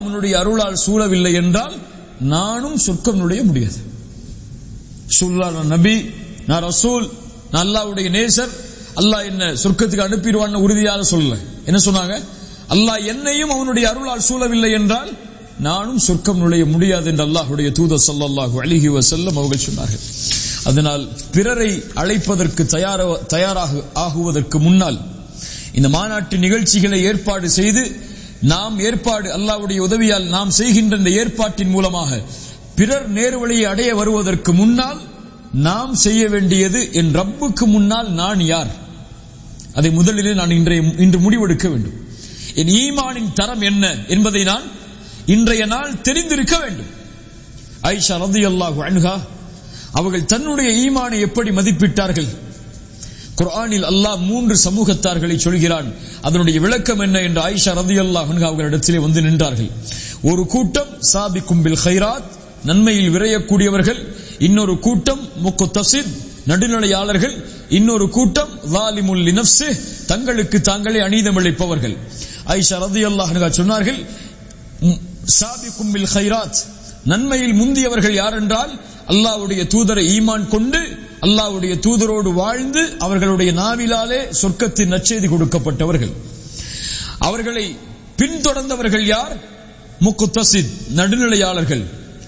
அவனுடைய அருளால் சூழவில்லை என்றால் நானும் சொர்க்கம் நுழைய முடியாது சொல்லா நான் நபி நான் ரசூல் நான் அல்லாவுடைய நேசர் அல்லாஹ் என்ன சொர்க்கத்துக்கு அனுப்பிடுவான்னு உறுதியாக சொல்லல என்ன சொன்னாங்க அல்லாஹ் என்னையும் அவனுடைய அருளால் சூழவில்லை என்றால் நானும் சொர்க்கம் நுழைய முடியாது என்று அல்லாஹுடைய தூதர் ஸல்லல்லாஹு அலைஹி வஸல்லம் அவர்கள் சொன்னார்கள் அதனால் பிறரை அழைப்பதற்கு தயார தயாராக ஆகுவதற்கு முன்னால் இந்த மாநாட்டு நிகழ்ச்சிகளை ஏற்பாடு செய்து நாம் ஏற்பாடு அல்லாஹ்வுடைய உதவியால் நாம் செய்கின்ற இந்த ஏற்பாட்டின் மூலமாக பிறர் நேர்வழியை அடைய வருவதற்கு முன்னால் நாம் செய்ய வேண்டியது என் ரப்புக்கு முன்னால் நான் யார் அதை முதலிலே நான் இன்றைய இன்று முடிவெடுக்க வேண்டும் என் ஈமானின் தரம் என்ன என்பதை நான் இன்றைய நாள் தெரிந்திருக்க வேண்டும் ஐஷா ரதி அல்லாஹு அன்ஹா அவர்கள் தன்னுடைய ஈமானை எப்படி மதிப்பிட்டார்கள் குர்ஆனில் அல்லாஹ் மூன்று சமூகத்தார்களை சொல்கிறான் அதனுடைய விளக்கம் என்ன என்று ஆயிஷா ரதி அல்லாஹ் அவர்களிடத்திலே வந்து நின்றார்கள் ஒரு கூட்டம் சாபி கும்பில் ஹைராத் நன்மையில் விரையக்கூடியவர்கள் இன்னொரு கூட்டம் முக்கு தசித் நடுநிலையாளர்கள் இன்னொரு கூட்டம் வாலிமுல் லினப்சு தங்களுக்கு தாங்களே அநீதமிழைப்பவர்கள் ஐஷா ரதி அல்லாஹ் சொன்னார்கள் சாபி கும்பில் ஹைராத் நன்மையில் முந்தியவர்கள் யார் என்றால் அல்லாவுடைய தூதரை ஈமான் கொண்டு அல்லாவுடைய தூதரோடு வாழ்ந்து அவர்களுடைய நாவிலாலே சொர்க்கத்தின் நச்செய்தி கொடுக்கப்பட்டவர்கள் அவர்களை பின்தொடர்ந்தவர்கள் யார் முக்குத்தசித் நடுநிலையாளர்கள்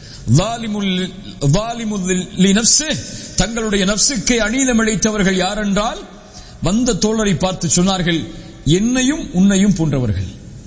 தங்களுடைய நப்சுக்கை அநீதம் இழைத்தவர்கள் யார் என்றால் வந்த தோழரை பார்த்து சொன்னார்கள் என்னையும் உன்னையும் போன்றவர்கள்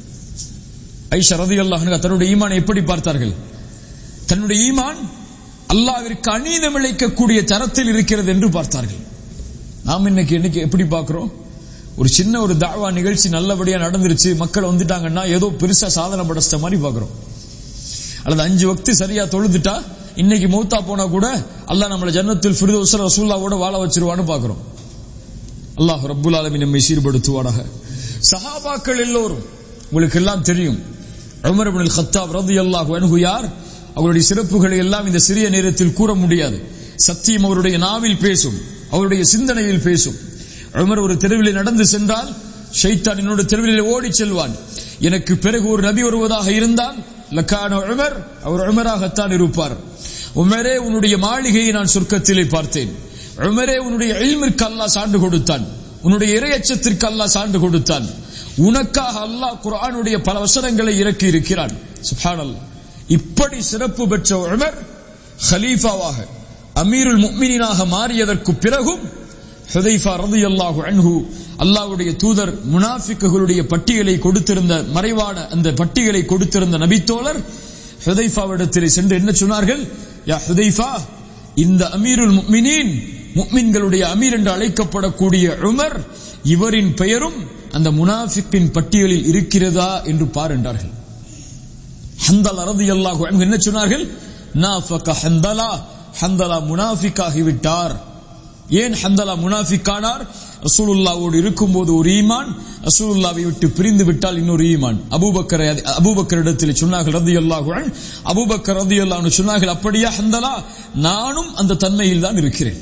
ஐஷா ரதி அல்லாஹ் தன்னுடைய ஈமானை எப்படி பார்த்தார்கள் தன்னுடைய ஈமான் அல்லாவிற்கு அநீதம் இழைக்கக்கூடிய தரத்தில் இருக்கிறது என்று பார்த்தார்கள் நாம் இன்னைக்கு இன்னைக்கு எப்படி பார்க்கிறோம் ஒரு சின்ன ஒரு தாவா நிகழ்ச்சி நல்லபடியா நடந்துருச்சு மக்கள் வந்துட்டாங்கன்னா ஏதோ பெருசா சாதனை படைச்சிட்ட மாதிரி பார்க்கிறோம் அல்லது அஞ்சு வக்து சரியா தொழுதுட்டா இன்னைக்கு மௌத்தா போனா கூட அல்லாஹ் நம்மளை ஜன்னத்தில் ஃபிரிதோஸ் ரசூல்லாவோட வாழ வச்சிருவான்னு பார்க்கிறோம் அல்லாஹ் ரப்புல் ஆலமி நம்மை சீர்படுத்துவானாக சஹாபாக்கள் எல்லோரும் உங்களுக்கு எல்லாம் தெரியும் உமர் இப்னு கத்தாப் ரலியல்லாஹு அன்ஹு யார் அவருடைய சிறப்புகளை எல்லாம் இந்த சிறிய நேரத்தில் கூற முடியாது சத்தியம் அவருடைய நாவில் பேசும் அவருடைய சிந்தனையில் பேசும் உமர் ஒரு தெருவில் நடந்து சென்றால் ஷைத்தான் என்னோட தெருவில் ஓடி செல்வான் எனக்கு பிறகு ஒரு நபி வருவதாக இருந்தால் லக்கான உமர் அவர் உமராகத்தான் இருப்பார் உமரே உன்னுடைய மாளிகையை நான் சொர்க்கத்திலே பார்த்தேன் உமரே உன்னுடைய எல்மிற்கு அல்லாஹ் சான்று கொடுத்தான் உன்னுடைய இரையச்சத்திற்கு அல்லாஹ் சான்று கொடுத்தான் உனக்காக அல்லாஹ் குர்ஆனுடைய பல வசனங்களை இறக்கி இருக்கிறான் சுப்ஹானல்லாஹ் இப்படி சிறப்பு பெற்ற உமர் ஹலீஃபாவாக அமீருல் முக்மினாக மாறியதற்கு பிறகும் ஹுதைஃபா ரலியல்லாஹு அன்ஹு அல்லாஹ்வுடைய தூதர் முனாஃபிக்குகளுடைய பட்டியலை கொடுத்திருந்த மறைவான அந்த பட்டியலை கொடுத்திருந்த நபித்தோழர் ஹுதைஃபாவிடத்தில் சென்று என்ன சொன்னார்கள் யா ஹுதைஃபா இந்த அமீருல் முக்மினீன் முக்மின்களுடைய அமீர் என்று அழைக்கப்படக்கூடிய உமர் இவரின் பெயரும் அந்த முனாஃபிக்கின் பட்டியலில் இருக்கிறதா என்று பார் என்றார்கள் ஹந்தல் அரது அல்லாஹு என்ன சொன்னார்கள் நாஃபக ஹந்தலா ஹந்தலா முனாஃபிக்காகிவிட்டார் ஏன் ஹந்தலா முனாஃபிக்கானார் ரசூலுல்லாவோடு இருக்கும்போது ஒரு ஈமான் ரசூலுல்லாவை விட்டு பிரிந்து விட்டால் இன்னொரு ஈமான் அபூபக்கர் அபூபக்கர் இடத்தில் சொன்னார்கள் ரதி அல்லாஹு அபூபக்கர் ரதி அல்லாஹ் சொன்னார்கள் அப்படியா ஹந்தலா நானும் அந்த தன்மையில் தான் இருக்கிறேன்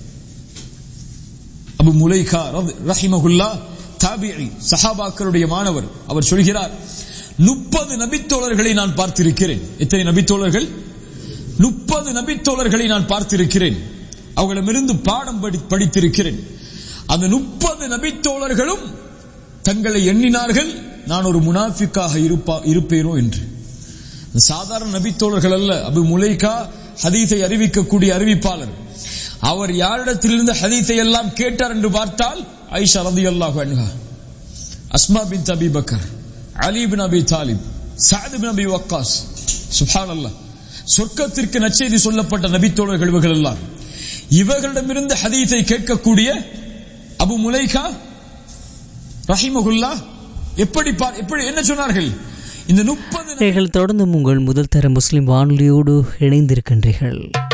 அபு முலைகா ரஹிமகுல்லா தாபிஐ சஹாபாக்களுடைய மாணவர் அவர் சொல்கிறார் முப்பது நபித்தோழர்களை நான் பார்த்திருக்கிறேன் எத்தனை நபித்தோழர்கள் முப்பது நபித்தோழர்களை நான் பார்த்திருக்கிறேன் அவர்களிடமிருந்து பாடம் படித்திருக்கிறேன் அந்த முப்பது நபித்தோழர்களும் தங்களை எண்ணினார்கள் நான் ஒரு முனாஃபிக்காக இருப்பா இருப்பேனோ என்று சாதாரண நபித்தோழர்கள் அல்ல அபு முலைகா ஹதீஸை அறிவிக்கக்கூடிய அறிவிப்பாளர் அவர் யாரிடத்திலிருந்து ஹதீஸை எல்லாம் கேட்டார் என்று பார்த்தால் ஐஷா ரதி அல்லாஹு அன்ஹா அஸ்மா பின் தபி பக்கர் அலி பின் அபி தாலிப் சாது பின் அபி வக்காஸ் சுபான் அல்லா சொர்க்கத்திற்கு நச்செய்தி சொல்லப்பட்ட நபித்தோழர்கள் இவர்கள் எல்லாம் இவர்களிடமிருந்து ஹதீஸை கேட்கக்கூடிய அபு முலைகா ரஹிமகுல்லா எப்படி எப்படி என்ன சொன்னார்கள் இந்த முப்பது தொடர்ந்து உங்கள் முதல் தர முஸ்லிம் வானொலியோடு இணைந்திருக்கின்றீர்கள்